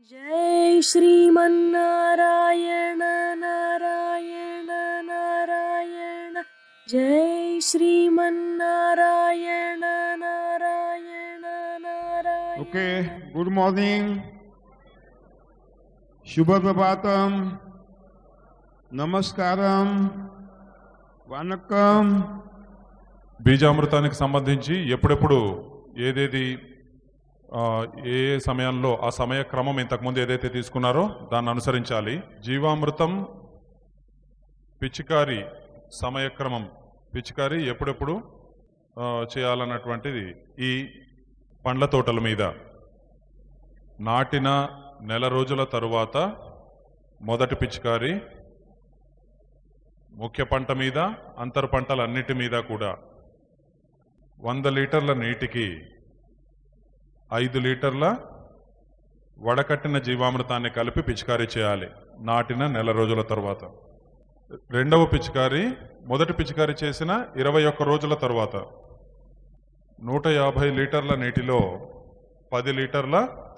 జై శ్రీమన్నారాయణ నారాయణ నారాయణ జై Srimannarayana Narayana Narayana okay good morning శుభప్రభాతం నమస్కారం వణకం బీజామృతానికి సంబంధించి ఎప్పుడెప్పుడు ఏదేది ఆ, ఏ ఏ సమయంలో ఆ సమయ క్రమం ఇంతకుముందు ఏదైతే తీసుకున్నారో దాన్ని అనుసరించాలి జీవామృతం పిచికారి సమయక్రమం పిచికారి ఎప్పుడెప్పుడు ఆ, చేయాలన్నటువంటిది ఈ పండ్ల తోటల మీద నాటిన నెల రోజుల తరువాత మొదటి పిచికారి ముఖ్య పంట మీద అంతర పంటలన్నిటి మీద కూడా వంద లీటర్ల నీటికి ఐదు లీటర్ల వడకట్టిన జీవామృతాన్ని కలిపి పిచికారీ చేయాలి నాటిన నెల రోజుల తర్వాత రెండవ పిచికారి మొదటి పిచికారీ చేసిన ఇరవై ఒక్క రోజుల తర్వాత నూట యాభై లీటర్ల నీటిలో పది లీటర్ల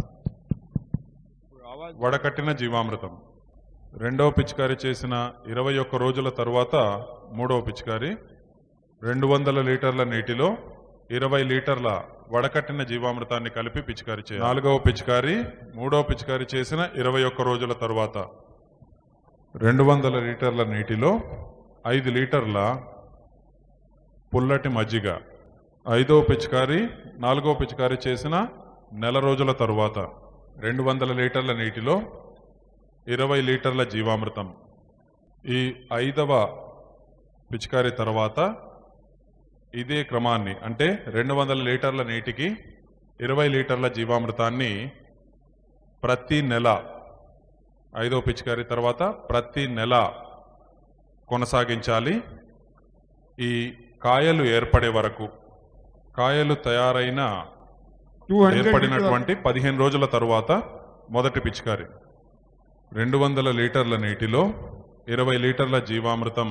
వడకట్టిన జీవామృతం రెండవ పిచికారీ చేసిన ఇరవై ఒక్క రోజుల తరువాత మూడవ పిచికారి రెండు వందల లీటర్ల నీటిలో ఇరవై లీటర్ల వడకట్టిన జీవామృతాన్ని కలిపి పిచికారీ చేయాలి నాలుగవ పిచికారి మూడవ పిచికారీ చేసిన ఇరవై ఒక్క రోజుల తరువాత రెండు వందల లీటర్ల నీటిలో ఐదు లీటర్ల పుల్లటి మజ్జిగ ఐదవ పిచికారి నాలుగవ పిచికారి చేసిన నెల రోజుల తరువాత రెండు వందల లీటర్ల నీటిలో ఇరవై లీటర్ల జీవామృతం ఈ ఐదవ పిచికారి తర్వాత ఇదే క్రమాన్ని అంటే రెండు వందల లీటర్ల నీటికి ఇరవై లీటర్ల జీవామృతాన్ని ప్రతి నెల ఐదవ పిచికారి తర్వాత ప్రతి నెల కొనసాగించాలి ఈ కాయలు ఏర్పడే వరకు కాయలు తయారైన టూ హండ్రెడ్ ఏర్పడినటువంటి పదిహేను రోజుల తరువాత మొదటి పిచికారి రెండు వందల లీటర్ల నీటిలో ఇరవై లీటర్ల జీవామృతం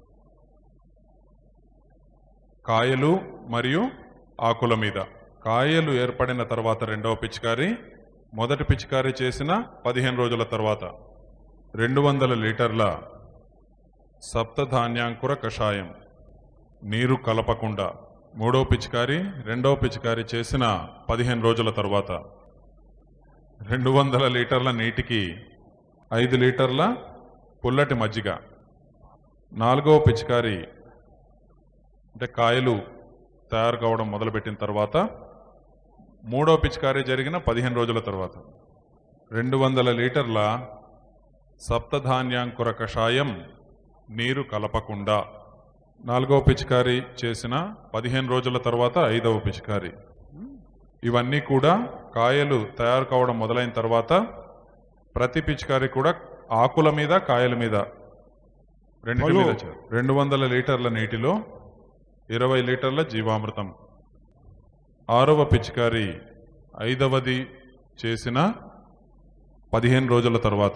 కాయలు మరియు ఆకుల మీద కాయలు ఏర్పడిన తర్వాత రెండవ పిచికారి మొదటి పిచికారి చేసిన పదిహేను రోజుల తర్వాత రెండు వందల లీటర్ల సప్తధాన్యాంకుర కషాయం నీరు కలపకుండా మూడో పిచికారి రెండో పిచికారి చేసిన పదిహేను రోజుల తర్వాత రెండు వందల లీటర్ల నీటికి ఐదు లీటర్ల పుల్లటి మజ్జిగ నాలుగవ పిచికారి అంటే కాయలు తయారు కావడం మొదలుపెట్టిన తర్వాత మూడో పిచికారీ జరిగిన పదిహేను రోజుల తర్వాత రెండు వందల లీటర్ల సప్తధాన్యాంకుర కషాయం నీరు కలపకుండా నాలుగవ పిచికారీ చేసిన పదిహేను రోజుల తర్వాత ఐదవ పిచికారీ ఇవన్నీ కూడా కాయలు తయారు కావడం మొదలైన తర్వాత ప్రతి పిచికారీ కూడా ఆకుల మీద కాయల మీద రెండింటి మీద చేయాలి. రెండు వందల లీటర్ల నీటిలో ఇరవై లీటర్ల జీవామృతం ఆరవ పిచికారి ఐదవది చేసిన పదిహేను రోజుల తర్వాత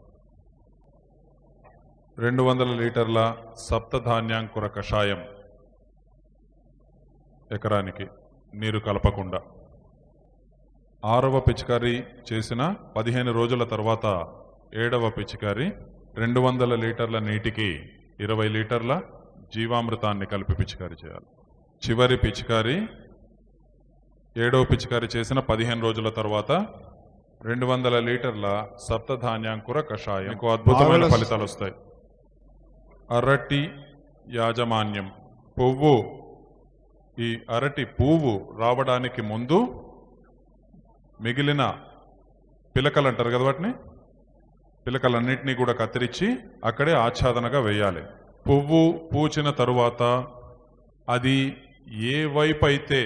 రెండు వందల లీటర్ల సప్తధాన్యాంకుర కషాయం ఎకరానికి నీరు కలపకుండా ఆరవ పిచికారి చేసిన పదిహేను రోజుల తర్వాత ఏడవ పిచికారి రెండు వందల లీటర్ల నీటికి ఇరవై లీటర్ల జీవామృతాన్ని కలిపి పిచికారి చేయాలి చివరి పిచికారి ఏడవ పిచికారి చేసిన పదిహేను రోజుల తర్వాత రెండు వందల లీటర్ల సప్తధాన్యాంకుర కషాయం మీకు అద్భుతమైన Marvelous. ఫలితాలు వస్తాయి అరటి యాజమాన్యం పువ్వు ఈ అరటి పువ్వు రావడానికి ముందు మిగిలిన పిలకలు అంటారు కదా వాటిని పిలకలన్నింటినీ కూడా కత్తిరించి అక్కడే ఆచ్ఛాదనగా వేయాలి పువ్వు పూచిన తరువాత అది ఏ వైపు అయితే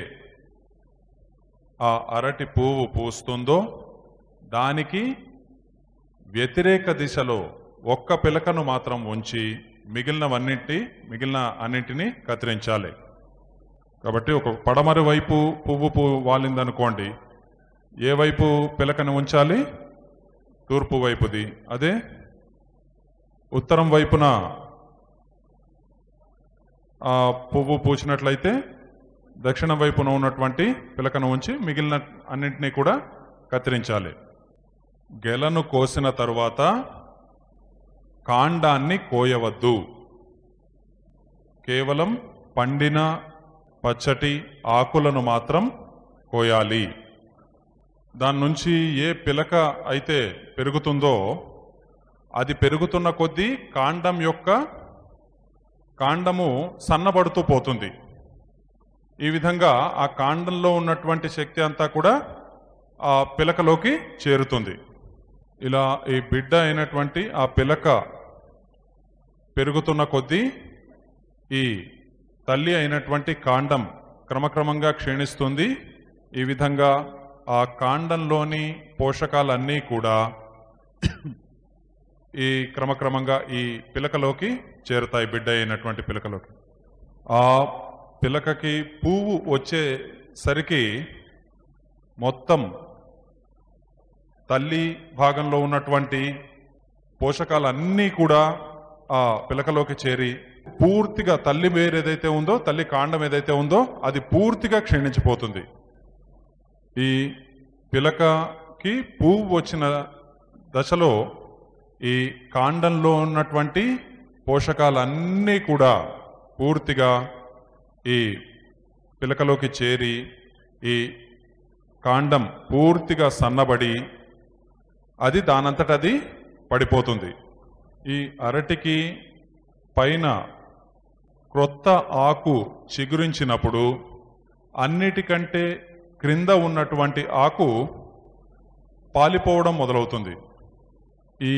ఆ అరటి పువ్వు పూస్తుందో దానికి వ్యతిరేక దిశలో ఒక్క పిలకను మాత్రం ఉంచి మిగిలినవన్నింటి మిగిలిన అన్నింటినీ కత్తిరించాలి కాబట్టి ఒక పడమరి వైపు పువ్వు పువ్వు వాలిందనుకోండి ఏ వైపు పిలకను ఉంచాలి తూర్పు వైపుది అదే ఉత్తరం వైపున ఆ పువ్వు పూసినట్లయితే దక్షిణ వైపున ఉన్నటువంటి పిలకను ఉంచి మిగిలిన అన్నింటినీ కూడా కత్తిరించాలి గెలను కోసిన తరువాత కాండాన్ని కోయవద్దు కేవలం పండిన పచ్చటి ఆకులను మాత్రం కోయాలి దాని నుంచి ఏ పిలక అయితే పెరుగుతుందో అది పెరుగుతున్న కొద్దీ కాండం యొక్క కాండము సన్నబడుతూ పోతుంది ఈ విధంగా ఆ కాండంలో ఉన్నటువంటి శక్తి అంతా కూడా ఆ పిలకలోకి చేరుతుంది ఇలా ఈ బిడ్డ అయినటువంటి ఆ పిలక పెరుగుతున్న కొద్దీ ఈ తల్లి అయినటువంటి కాండం క్రమక్రమంగా క్షీణిస్తుంది ఈ విధంగా ఆ కాండంలోని పోషకాలన్నీ కూడా ఈ క్రమక్రమంగా ఈ పిలకలోకి చేరుతాయి బిడ్డ అయినటువంటి పిలకలోకి ఆ పిలకకి పువ్వు వచ్చేసరికి మొత్తం తల్లి భాగంలో ఉన్నటువంటి పోషకాలన్నీ కూడా ఆ పిలకలోకి చేరి పూర్తిగా తల్లి వేరు ఏదైతే ఉందో తల్లి కాండం ఏదైతే ఉందో అది పూర్తిగా క్షీణించిపోతుంది ఈ పిలకకి పువ్వు వచ్చిన దశలో ఈ కాండంలో ఉన్నటువంటి పోషకాలన్నీ కూడా పూర్తిగా ఈ పిలకలోకి చేరి ఈ కాండం పూర్తిగా సన్నబడి అది దానంతట అది పడిపోతుంది ఈ అరటికి పైన క్రొత్త ఆకు చిగురించినప్పుడు అన్నిటికంటే క్రింద ఉన్నటువంటి ఆకు పాలిపోవడం మొదలవుతుంది ఈ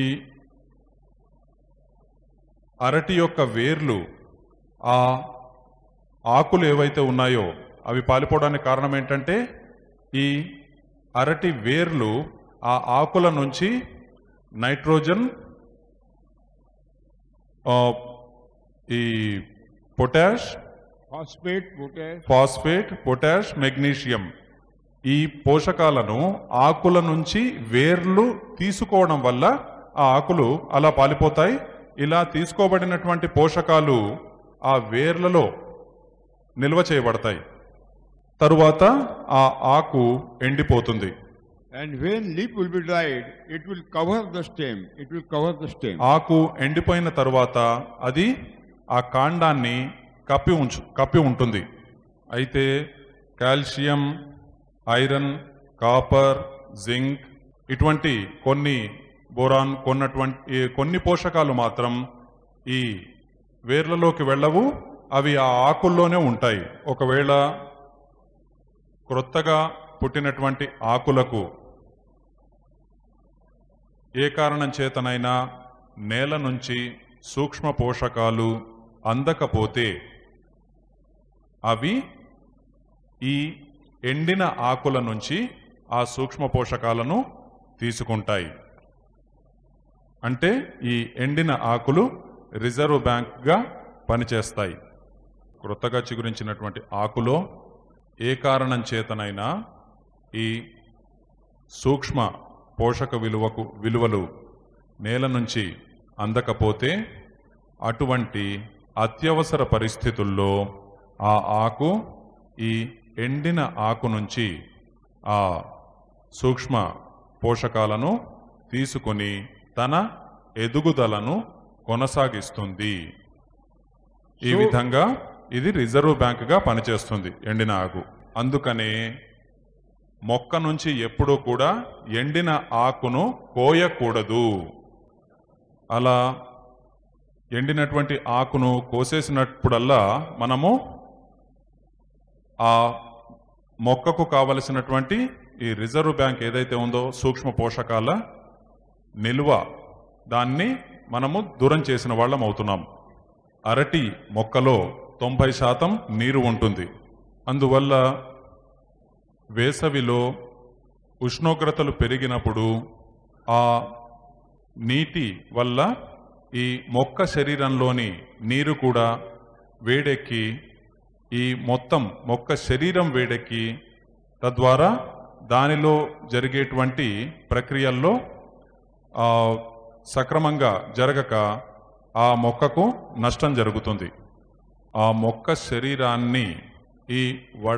అరటి యొక్క వేర్లు ఆ ఆకులు ఏవైతే ఉన్నాయో అవి పాలిపోవడానికి కారణం ఏంటంటే ఈ అరటి వేర్లు ఆ ఆకుల నుంచి నైట్రోజన్ ఆ, ఈ potash phosphate, potash, phosphate potash magnesium ఈ పోషకాలను ఆకుల నుంచి వేర్లు తీసుకోవడం వల్ల ఆ ఆకులు అలా పాలిపోతాయి ఇలా తీసుకోబడినటువంటి పోషకాలు ఆ వేర్లలో నిల్వ చేయబడతాయి తరువాత ఆ ఆకు ఎండిపోతుంది and when leaf will be dried, it will cover the stem. It will cover the stem. ఆకు ఎండిపోయిన తరువాత అది ఆ కాండాన్ని కప్పి ఉంచు కప్పి ఉంటుంది అయితే కాల్షియం ఐరన్ కాపర్ జింక్ ఇటువంటి కొన్ని బోరాన్ కొన్నటువంటి కొన్ని పోషకాలు మాత్రం ఈ వేర్లలోకి వెళ్ళవు అవి ఆ ఆకుల్లోనే ఉంటాయి ఒకవేళ క్రొత్తగా పుట్టినటువంటి ఆకులకు ఏ కారణం చేతనైనా నేల నుంచి సూక్ష్మ పోషకాలు అందకపోతే అవి ఈ ఎండిన ఆకుల నుంచి ఆ సూక్ష్మ పోషకాలను తీసుకుంటాయి అంటే ఈ ఎండిన ఆకులు రిజర్వ్ బ్యాంక్గా పనిచేస్తాయి క్రొత్తగా చిగురించినటువంటి ఆకులో ఏ కారణం చేతనైనా ఈ సూక్ష్మ పోషక విలువకు విలువలు నేల నుంచి అందకపోతే అటువంటి అత్యవసర పరిస్థితుల్లో ఆ ఆకు ఈ ఎండిన ఆకు నుంచి ఆ సూక్ష్మ పోషకాలను తీసుకొని తన ఎదుగుదలను కొనసాగిస్తుంది ఈ So- విధంగా ఇది రిజర్వ్ బ్యాంకుగా పనిచేస్తుంది ఎండిన ఆకు అందుకనే మొక్క నుంచి ఎప్పుడూ కూడా ఎండిన ఆకును కోయకూడదు అలా ఎండినటువంటి ఆకును కోసేసినప్పుడల్లా మనము ఆ మొక్కకు కావలసినటువంటి ఈ రిజర్వ్ బ్యాంక్ ఏదైతే ఉందో సూక్ష్మ పోషకాల నిల్వ దాన్ని మనము దూరం చేసిన వాళ్ళం అవుతున్నాం అరటి మొక్కలో తొంభై శాతం నీరు ఉంటుంది అందువల్ల వేసవిలో ఉష్ణోగ్రతలు పెరిగినప్పుడు ఆ నీటి వల్ల ఈ మొక్క శరీరంలోని నీరు కూడా వేడెక్కి ఈ మొత్తం మొక్క శరీరం వేడెక్కి తద్వారా దానిలో జరిగేటువంటి ప్రక్రియల్లో ఆ, సక్రమంగా జరగక ఆ మొక్కకు నష్టం జరుగుతుంది ఆ మొక్క శరీరాన్ని ఈ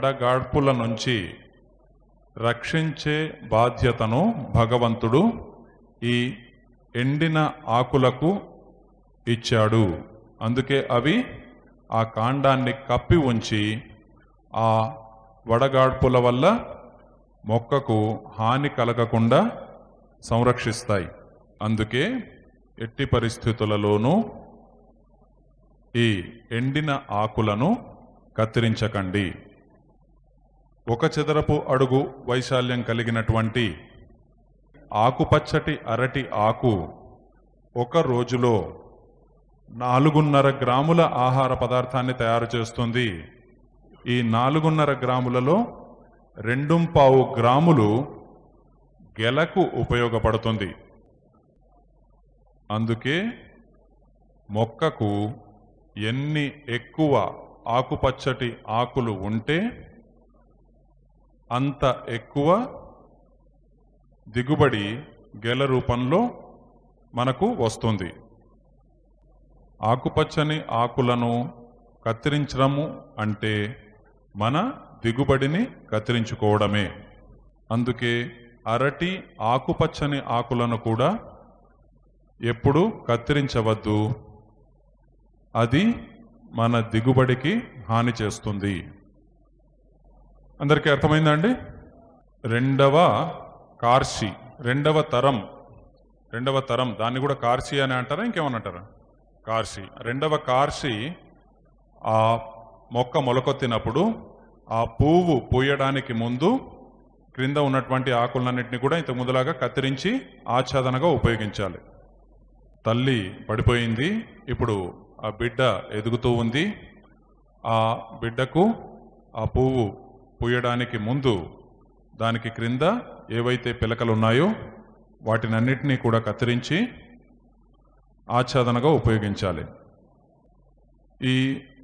వడగాడ్పుల నుంచి రక్షించే బాధ్యతను భగవంతుడు ఈ ఎండిన ఆకులకు ఇచ్చాడు అందుకే అవి ఆ కాండాన్ని కప్పి ఉంచి ఆ వడగాడ్పుల వల్ల మొక్కకు హాని కలగకుండా సంరక్షిస్తాయి అందుకే ఎట్టి పరిస్థితులలోనూ ఈ ఎండిన ఆకులను కత్తిరించకండి ఒక చదరపు అడుగు వైశాల్యం కలిగినటువంటి ఆకుపచ్చటి అరటి ఆకు ఒక రోజులో నాలుగున్నర గ్రాముల ఆహార పదార్థాన్ని తయారు చేస్తుంది ఈ నాలుగున్నర గ్రాములలో రెండుంపావు గ్రాములు గెలకు ఉపయోగపడుతుంది అందుకే మొక్కకు ఎన్ని ఎక్కువ ఆకుపచ్చటి ఆకులు ఉంటే అంత ఎక్కువ దిగుబడి గెల రూపంలో మనకు వస్తుంది ఆకుపచ్చని ఆకులను కత్తిరించడము అంటే మన దిగుబడిని కత్తిరించుకోవడమే అందుకే అరటి ఆకుపచ్చని ఆకులను కూడా ఎప్పుడు కత్తిరించవద్దు అది మన దిగుబడికి హాని చేస్తుంది అందరికీ అర్థమైందా అండి రెండవ కార్షి రెండవ తరం రెండవ తరం దాన్ని కూడా కార్షి అని అంటారా ఇంకేమని అంటారా కార్షి రెండవ కార్షి ఆ మొక్క మొలకొత్తినప్పుడు ఆ పువ్వు పూయడానికి ముందు క్రింద ఉన్నటువంటి ఆకులన్నింటినీ కూడా ఇంతకు ముందులాగా కత్తిరించి ఆచ్ఛాదనగా ఉపయోగించాలి తల్లి పడిపోయింది ఇప్పుడు ఆ బిడ్డ ఎదుగుతూ ఉంది ఆ బిడ్డకు ఆ పువ్వు పూయడానికి ముందు దానికి క్రింద ఏవైతే పిలకలు ఉన్నాయో వాటినన్నిటినీ కూడా కత్తిరించి ఆచ్ఛాదనగా ఉపయోగించాలి ఈ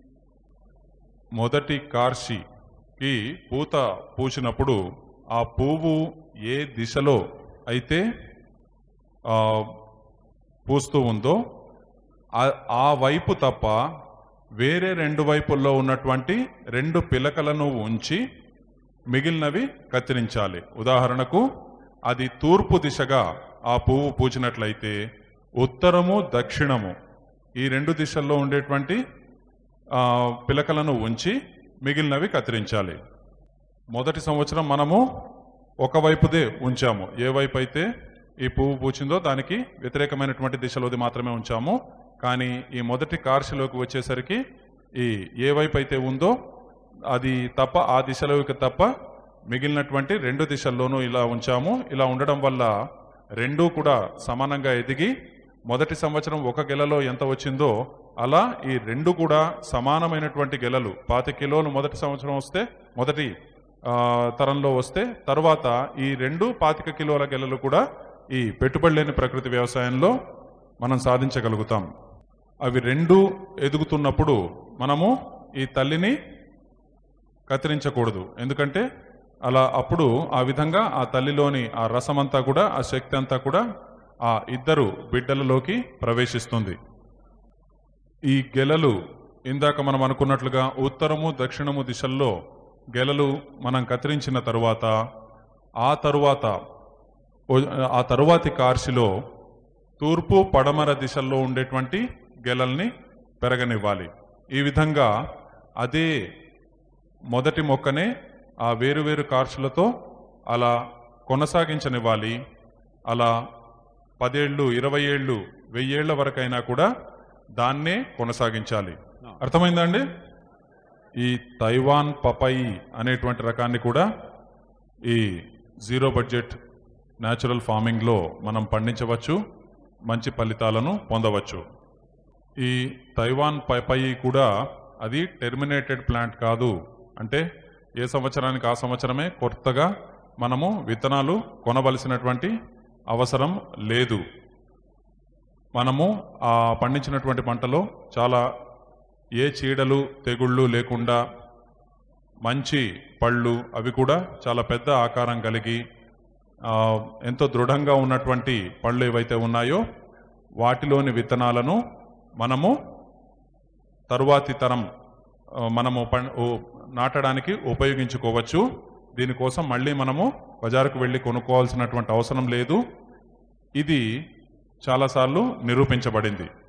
మొదటి కార్షికి పూత పూసినప్పుడు ఆ పువ్వు ఏ దిశలో అయితే ఆ, పూస్తూ ఉందో ఆ- ఆ వైపు తప్ప వేరే రెండు వైపుల్లో ఉన్నటువంటి రెండు పిలకలను ఉంచి మిగిలినవి కత్తిరించాలి ఉదాహరణకు అది తూర్పు దిశగా ఆ పువ్వు పూచినట్లయితే ఉత్తరము దక్షిణము ఈ రెండు దిశల్లో ఉండేటువంటి ఆ, పిలకలను ఉంచి మిగిలినవి కత్తిరించాలి మొదటి సంవత్సరం మనము ఒకవైపుదే ఉంచాము ఏ వైపు అయితే ఈ పువ్వు పూచిందో దానికి వ్యతిరేకమైనటువంటి దిశలోది మాత్రమే ఉంచాము కానీ ఈ మొదటి కార్షిలోకి వచ్చేసరికి ఈ ఏ వైపు అయితే ఉందో అది తప్ప ఆ దిశలోకి తప్ప మిగిలినటువంటి రెండు దిశల్లోనూ ఇలా ఉంచాము ఇలా ఉండడం వల్ల రెండూ కూడా సమానంగా ఎదిగి మొదటి సంవత్సరం ఒక గెలలో ఎంత వచ్చిందో అలా ఈ రెండు కూడా సమానమైనటువంటి గెలలు పాతి కిలోలు మొదటి సంవత్సరం వస్తే మొదటి ఆ, తరంలో వస్తే తర్వాత ఈ రెండు పాతిక కిలోల గెలలు కూడా ఈ పెట్టుబడి లేని ప్రకృతి వ్యవసాయంలో మనం సాధించగలుగుతాం అవి రెండు ఎదుగుతున్నప్పుడు మనము ఈ తల్లిని కత్తిరించకూడదు ఎందుకంటే అలా అప్పుడు ఆ విధంగా ఆ తల్లిలోని ఆ రసమంతా కూడా ఆ శక్తి అంతా కూడా ఆ ఇద్దరు బిడ్డలలోకి ప్రవేశిస్తుంది ఈ గెలలు ఇందాక మనం అనుకున్నట్లుగా ఉత్తరము దక్షిణము దిశల్లో గెలలు మనం కత్తిరించిన తరువాత ఆ తరువాత ఓ- ఆ తరువాతి కార్షిలో తూర్పు పడమర దిశల్లో ఉండేటువంటి గెలల్ని పెరగనివ్వాలి ఈ విధంగా అదే మొదటి మొక్కనే ఆ వేరువేరు కార్షులతో అలా కొనసాగించనివ్వాలి అలా పదేళ్ళు ఇరవై ఏళ్ళు వెయ్యేళ్ల వరకైనా కూడా దాన్నే కొనసాగించాలి అర్థమైందా అండి ఈ తైవాన్ పపాయి అనేటువంటి రకాన్ని కూడా ఈ జీరో బడ్జెట్ న్యాచురల్ ఫార్మింగ్లో మనం పండించవచ్చు మంచి ఫలితాలను పొందవచ్చు ఈ తైవాన్ పపాయి కూడా అది టెర్మినేటెడ్ ప్లాంట్ కాదు అంటే ఏ సంవత్సరానికి ఆ సంవత్సరమే కొత్తగా మనము విత్తనాలు కొనవలసినటువంటి అవసరం లేదు మనము ఆ పండించినటువంటి పంటలో చాలా ఏ చీడలు తెగుళ్ళు లేకుండా మంచి పళ్ళు అవి కూడా చాలా పెద్ద ఆకారం కలిగి ఆ, ఎంతో దృఢంగా ఉన్నటువంటి పళ్ళు ఏవైతే ఉన్నాయో వాటిలోని విత్తనాలను మనము తరువాతి తరం ఆ, మనము పం- ఓ- నాటడానికి ఉపయోగించుకోవచ్చు దీనికోసం మళ్ళీ మనము బజారుకు వెళ్ళి కొనుక్కోవాల్సినటువంటి అవసరం లేదు ఇది చాలాసార్లు నిరూపించబడింది